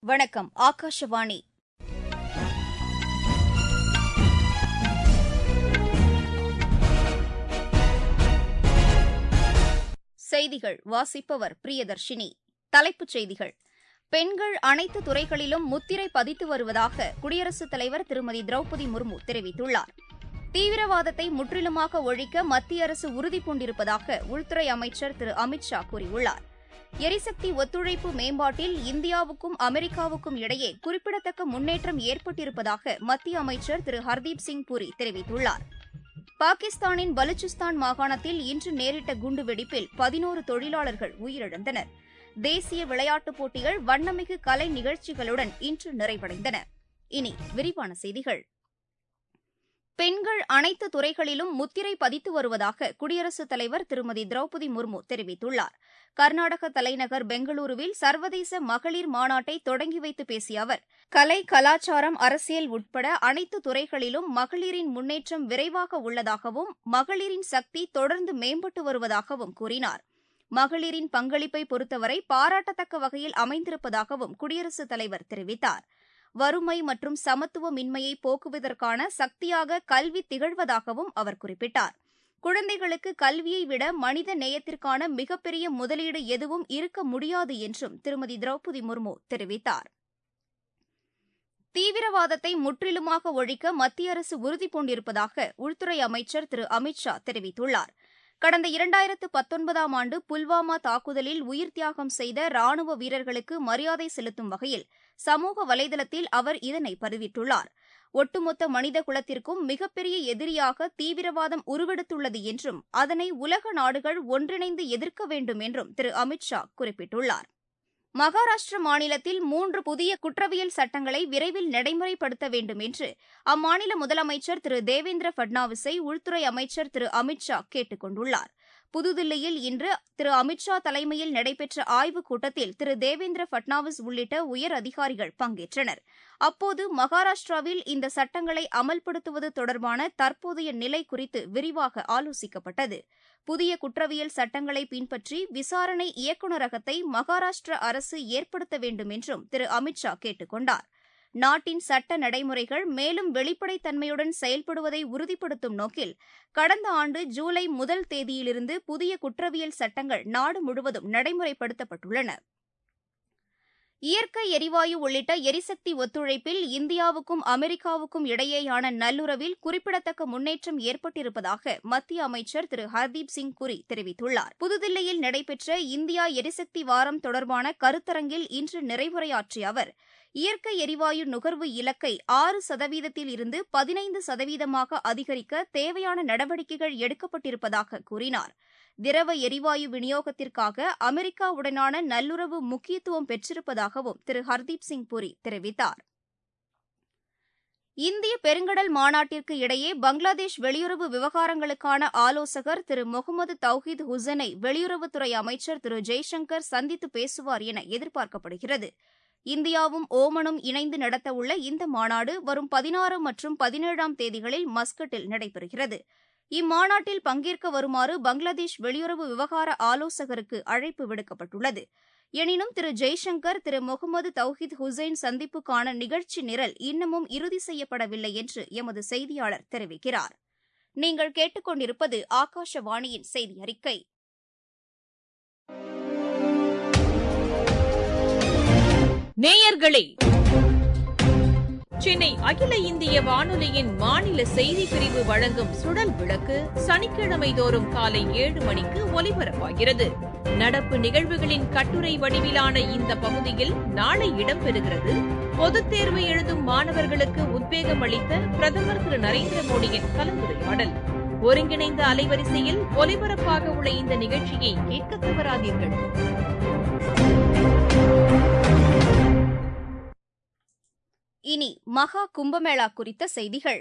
வணக்கம் ஆகாஷவாணி செய்திகள் வாசிப்பவர் பிரியதர்ஷினி தலைப்புச் செய்திகள் பெண்கள் அனைத்து துறைகளிலும் முத்திரை பதித்து வருவதாக குடியரசுத் தலைவர் திருமதி திரௌபதி முர்மு தெரிவித்துள்ளார் தீவிரவாதத்தை முற்றிலுமாக ஒழிக்க மத்திய அரசு உறுதிபூண்டிருப்பதாக உள்துறை அமைச்சர் திரு அமித் ஷா கூறியுள்ளார் எரிசக்தி ஒத்துழைப்பு மேம்பாட்டில் இந்தியாவுக்கும் அமெரிக்காவுக்கும் இடையே குறிப்பிடத்தக்க முன்னேற்றம் ஏற்பட்டிருப்பதாக மத்திய அமைச்சர் திரு ஹர்தீப் சிங் பூரி தெரிவித்துள்ளார் பாகிஸ்தானின் பலுச்சிஸ்தான் மாகாணத்தில் இன்று நேரிட்ட குண்டுவெடிப்பில் பதினோரு தொழிலாளர்கள் உயிரிழந்தனர் தேசிய விளையாட்டுப் போட்டிகள் வண்ணமிகு கலை நிகழ்ச்சிகளுடன் இன்று நிறைவடைந்தன இனி விரிவான செய்திகள் பெண்கள் அனைத்து துறைகளிலும் முத்திரை பதித்து வருவதாக குடியரசுத் தலைவர் திருமதி திரௌபதி முர்மு தெரிவித்துள்ளார் கர்நாடக தலைநகர் பெங்களூருவில் சர்வதேச மகளிர் மாநாட்டை தொடங்கி வைத்து பேசிய அவர் கலை கலாச்சாரம் அரசியல் உட்பட அனைத்து துறைகளிலும் மகளிரின் முன்னேற்றம் விரைவாக உள்ளதாகவும் மகளிரின் சக்தி தொடர்ந்து மேம்பட்டு வருவதாகவும் கூறினார் மகளிரின் பங்களிப்பை பொறுத்தவரை பாராட்டத்தக்க வகையில் அமைந்திருப்பதாகவும் குடியரசுத் தலைவர் தெரிவித்தார் வறுமை மற்றும் சமத்துவமின்மையை போக்குவதற்கான சக்தியாக கல்வி திகழ்வதாகவும் அவர் குறிப்பிட்டார் குழந்தைகளுக்கு கல்வியை விட மனித நேயத்திற்கான மிகப்பெரிய முதலீடு எதுவும் இருக்க முடியாது என்றும் திருமதி திரௌபதி முர்மு தெரிவித்தார் தீவிரவாதத்தை முற்றிலுமாக ஒழிக்க மத்திய அரசு உறுதிபூண்டிருப்பதாக உள்துறை அமைச்சர் திரு அமித் ஷா தெரிவித்துள்ளார் கடந்த இரண்டாயிரத்து பத்தொன்பதாம் ஆண்டு புல்வாமா தாக்குதலில் உயிர் தியாகம் செய்த ராணுவ வீரர்களுக்கு மரியாதை செலுத்தும் வகையில் சமூக வலைதளத்தில் அவர் இதனை பதிவிட்டுள்ளார் ஒட்டுமொத்த மனித குலத்திற்கும் மிகப்பெரிய எதிரியாக தீவிரவாதம் உருவெடுத்துள்ளது என்றும் அதனை உலக நாடுகள் ஒன்றிணைந்து எதிர்க்க வேண்டும் என்றும் திரு அமித் ஷா குறிப்பிட்டுள்ளார் மகாராஷ்டிர மாநிலத்தில் மூன்று புதிய குற்றவியல் சட்டங்களை விரைவில் நடைமுறைப்படுத்த வேண்டும் என்று அம்மாநில முதலமைச்சர் திரு தேவேந்திர பட்னாவிஸை உள்துறை அமைச்சர் திரு அமித் ஷா கேட்டுக் கொண்டுள்ளார் புதுதில்லியில் இன்று திரு அமித் ஷா தலைமையில் நடைபெற்ற ஆய்வுக் கூட்டத்தில் திரு தேவேந்திர பட்னாவிஸ் உள்ளிட்ட உயர் அதிகாரிகள் பங்கேற்றனர் அப்போது மகாராஷ்டிராவில் இந்த சட்டங்களை அமல்படுத்துவது தொடர்பான தற்போதைய நிலை குறித்து விரிவாக ஆலோசிக்கப்பட்டது புதிய குற்றவியல் சட்டங்களை பின்பற்றி விசாரணை இயக்குநரகத்தை மகாராஷ்டிர அரசு ஏற்படுத்த வேண்டும் என்றும் திரு அமித் ஷா கேட்டுக் கொண்டார் நாட்டின் சட்ட நடைமுறைகள் மேலும் வெளிப்படைத்தன்மையுடன் செயல்படுவதை உறுதிப்படுத்தும் நோக்கில் கடந்த ஆண்டு ஜூலை முதல் தேதியிலிருந்து புதிய குற்றவியல் சட்டங்கள் நாடு முழுவதும் நடைமுறைப்படுத்தப்பட்டுள்ளன இயற்கை எரிவாயு உள்ளிட்ட எரிசக்தி ஒத்துழைப்பில் இந்தியாவுக்கும் அமெரிக்காவுக்கும் இடையேயான நல்லுறவில் குறிப்பிடத்தக்க முன்னேற்றம் ஏற்பட்டிருப்பதாக மத்திய அமைச்சர் திரு ஹர்தீப் சிங் புரி தெரிவித்துள்ளார் புதுதில்லியில் நடைபெற்ற இந்தியா எரிசக்தி வாரம் தொடர்பான கருத்தரங்கில் இன்று நிறைவுரையாற்றிய அவர் இயற்கை எரிவாயு நுகர்வு இலக்கை ஆறு சதவீதத்தில் இருந்து பதினைந்து சதவீதமாக அதிகரிக்க தேவையான நடவடிக்கைகள் எடுக்கப்பட்டிருப்பதாக கூறினார் திரவ எரிவாயு விநியோகத்திற்காக அமெரிக்காவுடனான நல்லுறவு முக்கியத்துவம் பெற்றிருப்பதாகவும் திரு ஹர்தீப் சிங் புரி தெரிவித்தார் இந்திய பெருங்கடல் மாநாட்டிற்கு இடையே பங்களாதேஷ் வெளியுறவு விவகாரங்களுக்கான ஆலோசகர் திரு முகமது தௌஹீத் ஹுசனை வெளியுறவுத்துறை அமைச்சர் திரு ஜெய்சங்கர் சந்தித்து பேசுவார் என எதிர்பார்க்கப்படுகிறது இந்தியாவும் ஓமனும் இணைந்து நடத்தவுள்ள இந்த மாநாடு வரும் பதினாறு மற்றும் பதினேழாம் தேதிகளில் மஸ்கட்டில் நடைபெறுகிறது இம்மாநாட்டில் பங்கேற்க வருமாறு பங்களாதேஷ் வெளியுறவு விவகார ஆலோசகருக்கு அழைப்பு விடுக்கப்பட்டுள்ளது எனினும் திரு ஜெய்சங்கர் திரு முகமது தௌஹித் ஹுசைன் சந்திப்புக்கான நிகழ்ச்சி நிரல் இன்னமும் இறுதி செய்யப்படவில்லை என்று எமது செய்தியாளர் தெரிவிக்கிறார் நீங்கள் கேட்டுக்கொண்டிருப்பது ஆகாஷவாணியின் செய்தி அறிக்கை நேயர்களே சென்னை அகில இந்திய வானொலியின் மாநில செய்தி பிரிவு வழங்கும் சுடல் விளக்கு சனிக்கிழமை தோறும் காலை ஏழு மணிக்கு ஒலிபரப்பாகிறது நடப்பு நிகழ்வுகளின் கட்டுரை வடிவிலான இந்த பகுதியில் நாளை இடம்பெறுகிறது பொதுத் தேர்வு எழுதும் மாணவர்களுக்கு உத்வேகம் அளித்த பிரதமர் திரு நரேந்திர மோடியின் கலந்துரையாடல் ஒருங்கிணைந்த அலைவரிசையில் ஒலிபரப்பாக உள்ள இந்த நிகழ்ச்சியை கேட்க தவறாதீர்கள் இனி மகா கும்பமேளா குறித்த செய்திகள்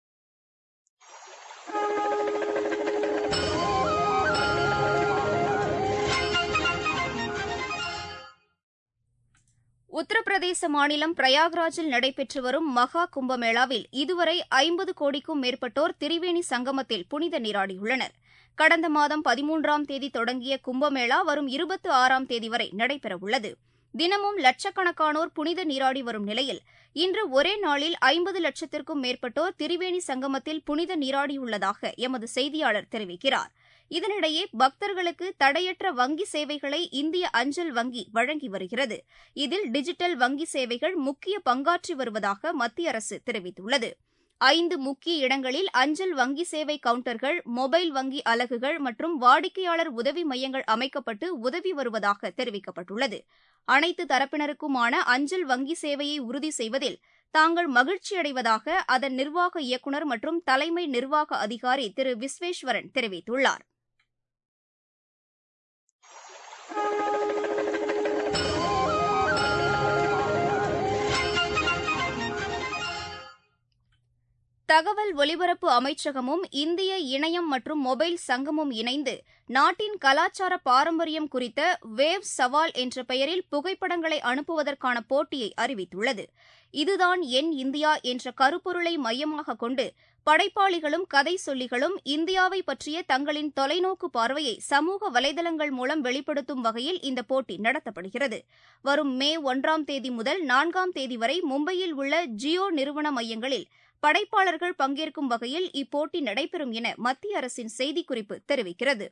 உத்தரப்பிரதேச மாநிலம் பிரயாக்ராஜில் நடைபெற்று வரும் மகா கும்பமேளாவில் இதுவரை ஐம்பது கோடிக்கும் மேற்பட்டோர் திரிவேணி சங்கமத்தில் புனித நீராடியுள்ளனர் கடந்த மாதம் பதிமூன்றாம் தேதி தொடங்கிய கும்பமேளா வரும் இருபத்தி ஆறாம் தேதி வரை நடைபெறவுள்ளது தினமும் லட்சக்கணக்கானோர் புனித நீராடி வரும் நிலையில் இன்று ஒரே நாளில் ஐம்பது லட்சத்திற்கும் மேற்பட்டோர் திரிவேணி சங்கமத்தில் புனித நீராடியுள்ளதாக எமது செய்தியாளர் தெரிவிக்கிறார் இதனிடையே பக்தர்களுக்கு தடையற்ற வங்கி சேவைகளை இந்திய அஞ்சல் வங்கி வழங்கி வருகிறது இதில் டிஜிட்டல் வங்கி சேவைகள் முக்கிய பங்காற்றி வருவதாக மத்திய அரசு தெரிவித்துள்ளது ஐந்து முக்கிய இடங்களில் அஞ்சல் வங்கி சேவை கவுண்டர்கள் மொபைல் வங்கி அலகுகள் மற்றும் வாடிக்கையாளர் உதவி மையங்கள் அமைக்கப்பட்டு உதவி வருவதாக தெரிவிக்கப்பட்டுள்ளது அனைத்து தரப்பினருக்குமான அஞ்சல் வங்கி சேவையை உறுதி செய்வதில் தாங்கள் மகிழ்ச்சியடைவதாக அதன் நிர்வாக இயக்குநர் மற்றும் தலைமை நிர்வாக அதிகாரி திரு விஸ்வேஸ்வரன் தெரிவித்துள்ளார் தகவல் ஒலிபரப்பு அமைச்சகமும் இந்திய இணையம் மற்றும் மொபைல் சங்கமும் இணைந்து நாட்டின் கலாச்சார பாரம்பரியம் குறித்த வேவ் சவால் என்ற பெயரில் புகைப்படங்களை அனுப்புவதற்கான போட்டியை அறிவித்துள்ளது இதுதான் என் இந்தியா என்ற கருப்பொருளை மையமாக கொண்டு படைப்பாளிகளும் கதை சொல்லிகளும் இந்தியாவை பற்றிய தங்களின் தொலைநோக்கு பார்வையை சமூக வலைதளங்கள் மூலம் வெளிப்படுத்தும் வகையில் இந்த போட்டி நடத்தப்படுகிறது வரும் மே ஒன்றாம் தேதி முதல் நான்காம் தேதி வரை மும்பையில் உள்ள ஜியோ நிறுவன மையங்களில் படைப்பாளர்கள் பங்கேற்கும் வகையில் இப்போட்டி நடைபெறும் என மத்திய அரசின் செய்திக்குறிப்பு தெரிவிக்கிறது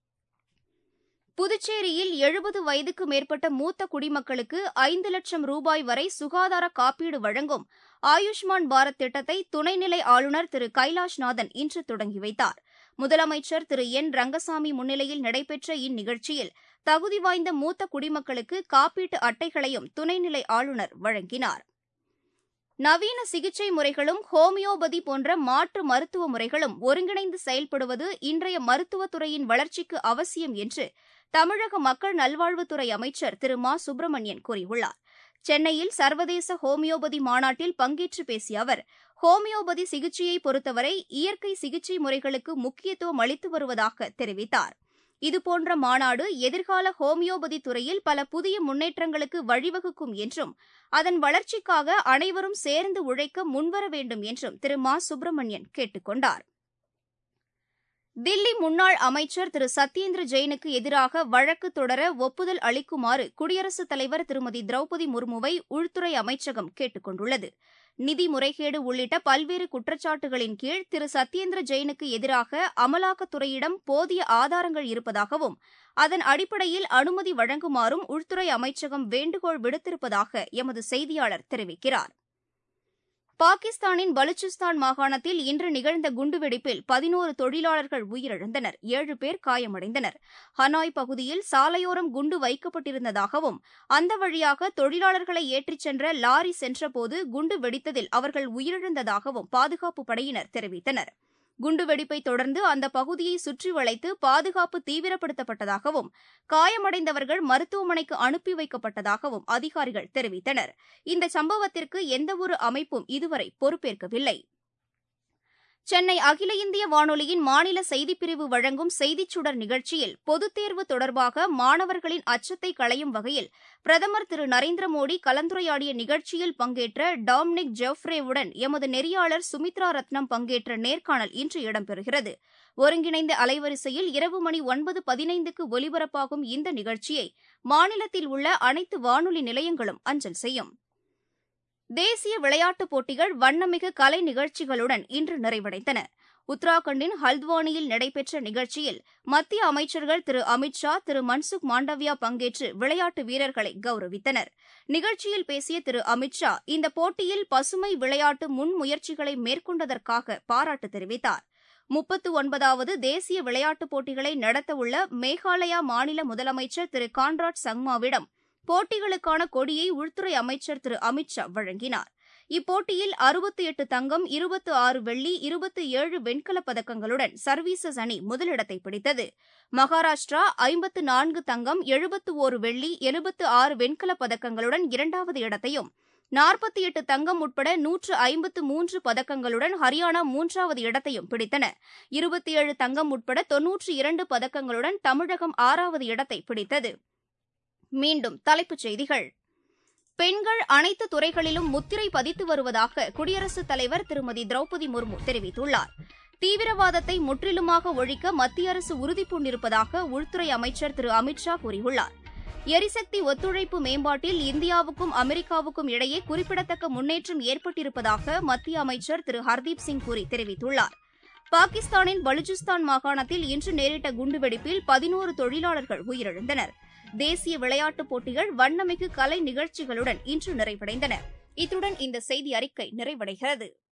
புதுச்சேரியில் எழுபது வயதுக்கு மேற்பட்ட மூத்த குடிமக்களுக்கு ஐந்து லட்சம் ரூபாய் வரை சுகாதார காப்பீடு வழங்கும் ஆயுஷ்மான் பாரத் திட்டத்தை துணைநிலை ஆளுநர் திரு கைலாஷ்நாதன் இன்று தொடங்கி வைத்தார் முதலமைச்சர் திரு என் ரங்கசாமி முன்னிலையில் நடைபெற்ற இந்நிகழ்ச்சியில் தகுதி வாய்ந்த மூத்த குடிமக்களுக்கு காப்பீட்டு அட்டைகளையும் துணைநிலை ஆளுநர் வழங்கினார் நவீன சிகிச்சை முறைகளும் ஹோமியோபதி போன்ற மாற்று மருத்துவ முறைகளும் ஒருங்கிணைந்து செயல்படுவது இன்றைய மருத்துவத்துறையின் வளர்ச்சிக்கு அவசியம் என்று தமிழக மக்கள் நல்வாழ்வுத்துறை அமைச்சர் திரு மா சுப்பிரமணியன் கூறியுள்ளார் சென்னையில் சர்வதேச ஹோமியோபதி மாநாட்டில் பங்கேற்று பேசிய அவர் ஹோமியோபதி சிகிச்சையை பொறுத்தவரை இயற்கை சிகிச்சை முறைகளுக்கு முக்கியத்துவம் அளித்து வருவதாக தெரிவித்தார் இதுபோன்ற மாநாடு எதிர்கால ஹோமியோபதி துறையில் பல புதிய முன்னேற்றங்களுக்கு வழிவகுக்கும் என்றும் அதன் வளர்ச்சிக்காக அனைவரும் சேர்ந்து உழைக்க முன்வர வேண்டும் என்றும் திரு மா சுப்பிரமணியன் கேட்டுக் கொண்டார் தில்லி முன்னாள் அமைச்சர் திரு சத்யேந்திர ஜெயினுக்கு எதிராக வழக்கு தொடர ஒப்புதல் அளிக்குமாறு குடியரசுத் தலைவர் திருமதி திரௌபதி முர்முவை உள்துறை அமைச்சகம் கேட்டுக் கொண்டுள்ளது நிதி முறைகேடு உள்ளிட்ட பல்வேறு குற்றச்சாட்டுகளின் கீழ் திரு சத்யேந்திர ஜெயினுக்கு எதிராக அமலாக்கத்துறையிடம் போதிய ஆதாரங்கள் இருப்பதாகவும் அதன் அடிப்படையில் அனுமதி வழங்குமாறும் உள்துறை அமைச்சகம் வேண்டுகோள் விடுத்திருப்பதாக எமது செய்தியாளர் தெரிவிக்கிறார் பாகிஸ்தானின் பலுச்சிஸ்தான் மாகாணத்தில் இன்று நிகழ்ந்த குண்டுவெடிப்பில் பதினோரு தொழிலாளர்கள் உயிரிழந்தனர் ஏழு பேர் காயமடைந்தனர் ஹனாய் பகுதியில் சாலையோரம் குண்டு வைக்கப்பட்டிருந்ததாகவும் அந்த வழியாக தொழிலாளர்களை ஏற்றிச் சென்ற லாரி சென்றபோது குண்டு வெடித்ததில் அவர்கள் உயிரிழந்ததாகவும் பாதுகாப்பு படையினர் தெரிவித்தனர் குண்டுவெடிப்பை தொடர்ந்து அந்த பகுதியை சுற்றி வளைத்து பாதுகாப்பு தீவிரப்படுத்தப்பட்டதாகவும் காயமடைந்தவர்கள் மருத்துவமனைக்கு அனுப்பி வைக்கப்பட்டதாகவும் அதிகாரிகள் தெரிவித்தனர் இந்த சம்பவத்திற்கு எந்தவொரு அமைப்பும் இதுவரை பொறுப்பேற்கவில்லை சென்னை அகில இந்திய வானொலியின் மாநில செய்திப்பிரிவு வழங்கும் செய்திச் சுடர் நிகழ்ச்சியில் பொதுத் தேர்வு தொடர்பாக மாணவர்களின் அச்சத்தை களையும் வகையில் பிரதமர் திரு நரேந்திர மோடி கலந்துரையாடிய நிகழ்ச்சியில் பங்கேற்ற டாம்னிக் ஜெஃப்ரேவுடன் எமது நெறியாளர் சுமித்ரா ரத்னம் பங்கேற்ற நேர்காணல் இன்று இடம்பெறுகிறது ஒருங்கிணைந்த அலைவரிசையில் இரவு மணி ஒன்பது பதினைந்துக்கு ஒலிபரப்பாகும் இந்த நிகழ்ச்சியை மாநிலத்தில் உள்ள அனைத்து வானொலி நிலையங்களும் அஞ்சல் செய்யும் தேசிய விளையாட்டுப் போட்டிகள் வண்ணமிகு கலை நிகழ்ச்சிகளுடன் இன்று நிறைவடைந்தன உத்தராகண்டின் ஹல்த்வானியில் நடைபெற்ற நிகழ்ச்சியில் மத்திய அமைச்சர்கள் திரு அமித் ஷா திரு மன்சுக் மாண்டவியா பங்கேற்று விளையாட்டு வீரர்களை கௌரவித்தனர் நிகழ்ச்சியில் பேசிய திரு அமித் ஷா இந்த போட்டியில் பசுமை விளையாட்டு முன்முயற்சிகளை மேற்கொண்டதற்காக பாராட்டு தெரிவித்தார் முப்பத்து ஒன்பதாவது தேசிய விளையாட்டுப் போட்டிகளை நடத்தவுள்ள மேகாலயா மாநில முதலமைச்சர் திரு கான்ராட் சங்மாவிடம் போட்டிகளுக்கான கொடியை உள்துறை அமைச்சர் திரு அமித் ஷா வழங்கினார் இப்போட்டியில் அறுபத்தி எட்டு தங்கம் இருபத்து ஆறு வெள்ளி இருபத்தி ஏழு வெண்கலப் பதக்கங்களுடன் சர்வீசஸ் அணி முதலிடத்தை பிடித்தது மகாராஷ்டிரா ஐம்பத்து நான்கு தங்கம் எழுபத்து ஒரு வெள்ளி எழுபத்து ஆறு வெண்கலப் பதக்கங்களுடன் இரண்டாவது இடத்தையும் நாற்பத்தி எட்டு தங்கம் உட்பட நூற்று ஐம்பத்து மூன்று பதக்கங்களுடன் ஹரியானா மூன்றாவது இடத்தையும் பிடித்தன இருபத்தி ஏழு தங்கம் உட்பட தொன்னூற்றி இரண்டு பதக்கங்களுடன் தமிழகம் ஆறாவது இடத்தை பிடித்தது மீண்டும் தலைப்புச் செய்திகள் பெண்கள் அனைத்து துறைகளிலும் முத்திரை பதித்து வருவதாக குடியரசுத் தலைவர் திருமதி திரௌபதி முர்மு தெரிவித்துள்ளார் தீவிரவாதத்தை முற்றிலுமாக ஒழிக்க மத்திய அரசு உறுதிபூண்டிருப்பதாக உள்துறை அமைச்சர் திரு அமித் ஷா கூறியுள்ளார் எரிசக்தி ஒத்துழைப்பு மேம்பாட்டில் இந்தியாவுக்கும் அமெரிக்காவுக்கும் இடையே குறிப்பிடத்தக்க முன்னேற்றம் ஏற்பட்டிருப்பதாக மத்திய அமைச்சர் திரு ஹர்தீப் சிங் பூரி தெரிவித்துள்ளார் பாகிஸ்தானின் பலுச்சிஸ்தான் மாகாணத்தில் இன்று நேரிட்ட குண்டுவெடிப்பில் பதினோரு தொழிலாளர்கள் உயிரிழந்தனர் தேசிய விளையாட்டுப் போட்டிகள் வண்ணமிகு கலை நிகழ்ச்சிகளுடன் இன்று நிறைவடைந்தன இத்துடன் இந்த செய்தி அறிக்கை நிறைவடைகிறது